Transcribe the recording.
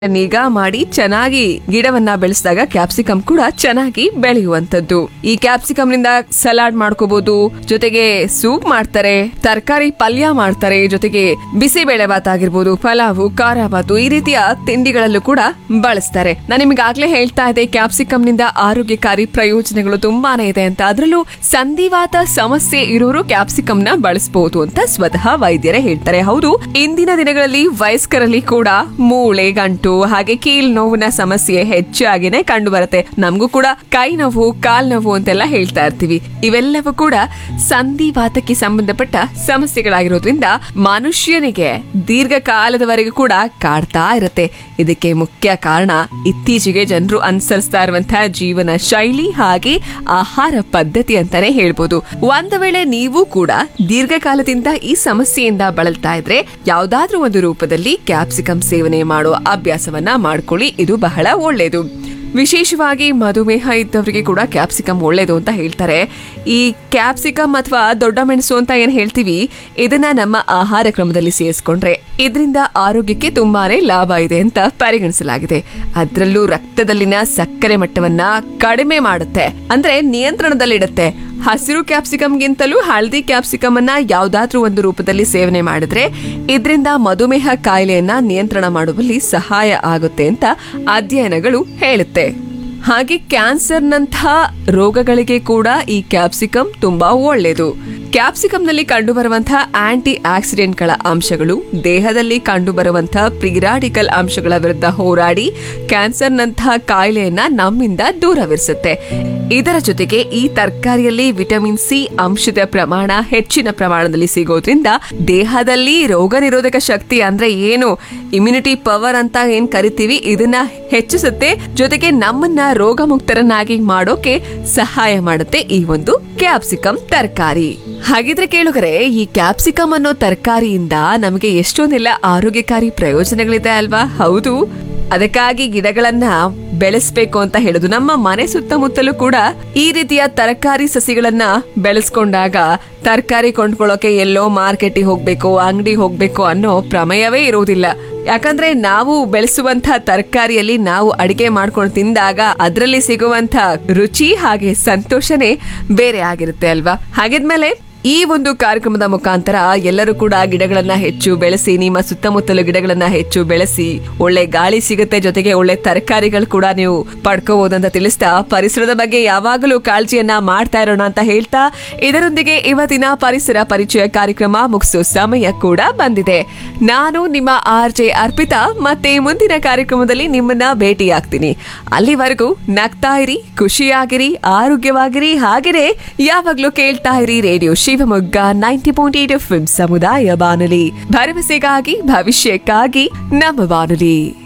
ನಿಗಾ ಮಾಡಿ ಚೆನ್ನಾಗಿ ಗಿಡವನ್ನ ಬೆಳೆಸಿದಾಗ ಕ್ಯಾಪ್ಸಿಕಮ್ ಕೂಡ ಚೆನ್ನಾಗಿ ಬೆಳೆಯುವಂತದ್ದು ಈ ಕ್ಯಾಪ್ಸಿಕಮ್ ನಿಂದ ಸಲಾಡ್ ಮಾಡ್ಕೋಬಹುದು ಜೊತೆಗೆ ಸೂಪ್ ಮಾಡ್ತಾರೆ ತರಕಾರಿ ಪಲ್ಯ ಮಾಡ್ತಾರೆ ಜೊತೆಗೆ ಬಿಸಿಬೇಳೆ ಭಾತ್ ಆಗಿರ್ಬೋದು ಪಲಾವು ಖಾರ ಭಾತು ಈ ರೀತಿಯ ತಿಂಡಿಗಳಲ್ಲೂ ಕೂಡ ಬಳಸ್ತಾರೆ ನಾನು ನಿಮಗೆ ಆಗ್ಲೇ ಹೇಳ್ತಾ ಇದ್ದೆ ಕ್ಯಾಪ್ಸಿಕಮ್ ನಿಂದ ಆರೋಗ್ಯಕಾರಿ ಪ್ರಯೋಜನಗಳು ತುಂಬಾನೇ ಇದೆ ಅಂತ ಅದರಲ್ಲೂ ಸಂಧಿವಾತ ಸಮಸ್ಯೆ ಇರೋರು ಕ್ಯಾಪ್ಸಿಕಮ್ ನ ಬಳಸಬಹುದು ಅಂತ ಸ್ವತಃ ವೈದ್ಯರೇ ಹೇಳ್ತಾರೆ ಹೌದು ಇಂದಿನ ದಿನಗಳಲ್ಲಿ ವಯಸ್ಕರಲ್ಲಿ ಕೂಡ ಮೂಳೆ ಗಂಟು ಹಾಗೆ ಕೀಲ್ ನೋವಿನ ಸಮಸ್ಯೆ ಹೆಚ್ಚಾಗಿನೇ ಕಂಡು ಬರುತ್ತೆ ನಮಗೂ ಕೂಡ ಕೈ ನೋವು ಕಾಲ್ ನೋವು ಅಂತೆಲ್ಲ ಹೇಳ್ತಾ ಇರ್ತೀವಿ ಇವೆಲ್ಲವೂ ಕೂಡ ಸಂಧಿವಾತಕ್ಕೆ ಸಂಬಂಧಪಟ್ಟ ಸಮಸ್ಯೆಗಳಾಗಿರೋದ್ರಿಂದ ಮನುಷ್ಯನಿಗೆ ದೀರ್ಘಕಾಲದವರೆಗೂ ಕೂಡ ಕಾಡ್ತಾ ಇರುತ್ತೆ ಇದಕ್ಕೆ ಮುಖ್ಯ ಕಾರಣ ಇತ್ತೀಚೆಗೆ ಜನರು ಅನುಸರಿಸ್ತಾ ಇರುವಂತಹ ಜೀವನ ಶೈಲಿ ಹಾಗೆ ಆಹಾರ ಪದ್ಧತಿ ಅಂತಾನೆ ಹೇಳ್ಬೋದು ಒಂದು ವೇಳೆ ನೀವು ಕೂಡ ದೀರ್ಘಕಾಲದಿಂದ ಈ ಸಮಸ್ಯೆಯಿಂದ ಬಳಲ್ತಾ ಇದ್ರೆ ಯಾವ್ದಾದ್ರೂ ಒಂದು ರೂಪದಲ್ಲಿ ಕ್ಯಾಪ್ಸಿಕಮ್ ಸೇವನೆ ಮಾಡೋ ಅಭ್ಯಾಸವನ್ನ ಮಾಡ್ಕೊಳ್ಳಿ ಇದು ಬಹಳ ಒಳ್ಳೆಯದು ವಿಶೇಷವಾಗಿ ಮಧುಮೇಹ ಇದ್ದವರಿಗೆ ಕೂಡ ಕ್ಯಾಪ್ಸಿಕಮ್ ಒಳ್ಳೇದು ಅಂತ ಹೇಳ್ತಾರೆ ಈ ಕ್ಯಾಪ್ಸಿಕಮ್ ಅಥವಾ ದೊಡ್ಡ ಮೆಣಸು ಅಂತ ಏನ್ ಹೇಳ್ತೀವಿ ಇದನ್ನ ನಮ್ಮ ಆಹಾರ ಕ್ರಮದಲ್ಲಿ ಸೇರಿಸ್ಕೊಂಡ್ರೆ ಇದರಿಂದ ಆರೋಗ್ಯಕ್ಕೆ ತುಂಬಾನೇ ಲಾಭ ಇದೆ ಅಂತ ಪರಿಗಣಿಸಲಾಗಿದೆ ಅದರಲ್ಲೂ ರಕ್ತದಲ್ಲಿನ ಸಕ್ಕರೆ ಮಟ್ಟವನ್ನ ಕಡಿಮೆ ಮಾಡುತ್ತೆ ಅಂದ್ರೆ ನಿಯಂತ್ರಣದಲ್ಲಿಡುತ್ತೆ ಹಸಿರು ಕ್ಯಾಪ್ಸಿಕಮ್ಗಿಂತಲೂ ಹಳದಿ ಕ್ಯಾಪ್ಸಿಕಮ್ ಅನ್ನ ಯಾವ್ದಾದ್ರೂ ಒಂದು ರೂಪದಲ್ಲಿ ಸೇವನೆ ಮಾಡಿದ್ರೆ ಇದರಿಂದ ಮಧುಮೇಹ ಕಾಯಿಲೆಯನ್ನ ನಿಯಂತ್ರಣ ಮಾಡುವಲ್ಲಿ ಸಹಾಯ ಆಗುತ್ತೆ ಅಂತ ಅಧ್ಯಯನಗಳು ಹೇಳುತ್ತೆ ಹಾಗೆ ಕ್ಯಾನ್ಸರ್ನಂತಹ ರೋಗಗಳಿಗೆ ಕೂಡ ಈ ಕ್ಯಾಪ್ಸಿಕಮ್ ತುಂಬಾ ಒಳ್ಳೆಯದು ಕ್ಯಾಪ್ಸಿಕಂನಲ್ಲಿ ಕಂಡುಬರುವಂತಹ ಆಂಟಿ ಆಕ್ಸಿಡೆಂಟ್ಗಳ ಅಂಶಗಳು ದೇಹದಲ್ಲಿ ಕಂಡುಬರುವಂತಹ ಪ್ರಿರಾಡಿಕಲ್ ಅಂಶಗಳ ವಿರುದ್ಧ ಹೋರಾಡಿ ಕ್ಯಾನ್ಸರ್ನಂತಹ ಕಾಯಿಲೆಯನ್ನ ನಮ್ಮಿಂದ ದೂರವಿರಿಸುತ್ತೆ ಇದರ ಜೊತೆಗೆ ಈ ತರಕಾರಿಯಲ್ಲಿ ವಿಟಮಿನ್ ಸಿ ಅಂಶದ ಪ್ರಮಾಣ ಹೆಚ್ಚಿನ ಪ್ರಮಾಣದಲ್ಲಿ ಸಿಗೋದ್ರಿಂದ ದೇಹದಲ್ಲಿ ರೋಗ ನಿರೋಧಕ ಶಕ್ತಿ ಅಂದ್ರೆ ಏನು ಇಮ್ಯುನಿಟಿ ಪವರ್ ಅಂತ ಏನ್ ಕರಿತೀವಿ ಇದನ್ನ ಹೆಚ್ಚಿಸುತ್ತೆ ಜೊತೆಗೆ ನಮ್ಮನ್ನ ರೋಗ ಮುಕ್ತರನ್ನಾಗಿ ಮಾಡೋಕೆ ಸಹಾಯ ಮಾಡುತ್ತೆ ಈ ಒಂದು ಕ್ಯಾಪ್ಸಿಕಮ್ ತರಕಾರಿ ಹಾಗಿದ್ರೆ ಕೇಳುಗರೆ ಈ ಕ್ಯಾಪ್ಸಿಕಮ್ ಅನ್ನೋ ತರಕಾರಿಯಿಂದ ನಮಗೆ ಎಷ್ಟೊಂದೆಲ್ಲ ಆರೋಗ್ಯಕಾರಿ ಪ್ರಯೋಜನಗಳಿದೆ ಅಲ್ವಾ ಹೌದು ಅದಕ್ಕಾಗಿ ಗಿಡಗಳನ್ನ ಬೆಳೆಸ್ಬೇಕು ಅಂತ ಹೇಳುದು ನಮ್ಮ ಮನೆ ಸುತ್ತಮುತ್ತಲೂ ಕೂಡ ಈ ರೀತಿಯ ತರಕಾರಿ ಸಸಿಗಳನ್ನ ಬೆಳೆಸ್ಕೊಂಡಾಗ ತರಕಾರಿ ಕೊಂಡ್ಕೊಳ್ಳೋಕೆ ಎಲ್ಲೋ ಮಾರ್ಕೆಟಿಗೆ ಹೋಗ್ಬೇಕು ಅಂಗಡಿ ಹೋಗ್ಬೇಕು ಅನ್ನೋ ಪ್ರಮೇಯವೇ ಇರುವುದಿಲ್ಲ ಯಾಕಂದ್ರೆ ನಾವು ಬೆಳೆಸುವಂತ ತರಕಾರಿಯಲ್ಲಿ ನಾವು ಅಡಿಗೆ ಮಾಡ್ಕೊಂಡು ತಿಂದಾಗ ಅದರಲ್ಲಿ ಸಿಗುವಂತ ರುಚಿ ಹಾಗೆ ಸಂತೋಷನೇ ಬೇರೆ ಆಗಿರುತ್ತೆ ಅಲ್ವಾ ಹಾಗಿದ್ಮೇಲೆ ಈ ಒಂದು ಕಾರ್ಯಕ್ರಮದ ಮುಖಾಂತರ ಎಲ್ಲರೂ ಕೂಡ ಗಿಡಗಳನ್ನ ಹೆಚ್ಚು ಬೆಳೆಸಿ ನಿಮ್ಮ ಸುತ್ತಮುತ್ತಲು ಗಿಡಗಳನ್ನ ಹೆಚ್ಚು ಬೆಳೆಸಿ ಒಳ್ಳೆ ಗಾಳಿ ಸಿಗುತ್ತೆ ಜೊತೆಗೆ ಒಳ್ಳೆ ತರಕಾರಿಗಳು ಕೂಡ ನೀವು ಪಡ್ಕೋಬಹುದಂತ ತಿಳಿಸ್ತಾ ಪರಿಸರದ ಬಗ್ಗೆ ಯಾವಾಗಲೂ ಕಾಳಜಿಯನ್ನ ಮಾಡ್ತಾ ಇರೋಣ ಅಂತ ಹೇಳ್ತಾ ಇದರೊಂದಿಗೆ ಇವತ್ತಿನ ಪರಿಸರ ಪರಿಚಯ ಕಾರ್ಯಕ್ರಮ ಮುಗಿಸೋ ಸಮಯ ಕೂಡ ಬಂದಿದೆ ನಾನು ನಿಮ್ಮ ಆರ್ ಜೆ ಅರ್ಪಿತಾ ಮತ್ತೆ ಮುಂದಿನ ಕಾರ್ಯಕ್ರಮದಲ್ಲಿ ನಿಮ್ಮನ್ನ ಭೇಟಿಯಾಗ್ತೀನಿ ಅಲ್ಲಿವರೆಗೂ ನಗ್ತಾ ಇರಿ ಖುಷಿಯಾಗಿರಿ ಆರೋಗ್ಯವಾಗಿರಿ ಹಾಗೆಯೇ ಯಾವಾಗ್ಲೂ ಕೇಳ್ತಾ ಇರಿ radio Shivamogga ninety point eight F ಸಮುದಾಯ ಬಾನುಲಿ ಭರವಸೆಗಾಗಿ ಭವಿಷ್ಯಕ್ಕಾಗಿ ನಮ್ಮ ಬಾನುಲಿ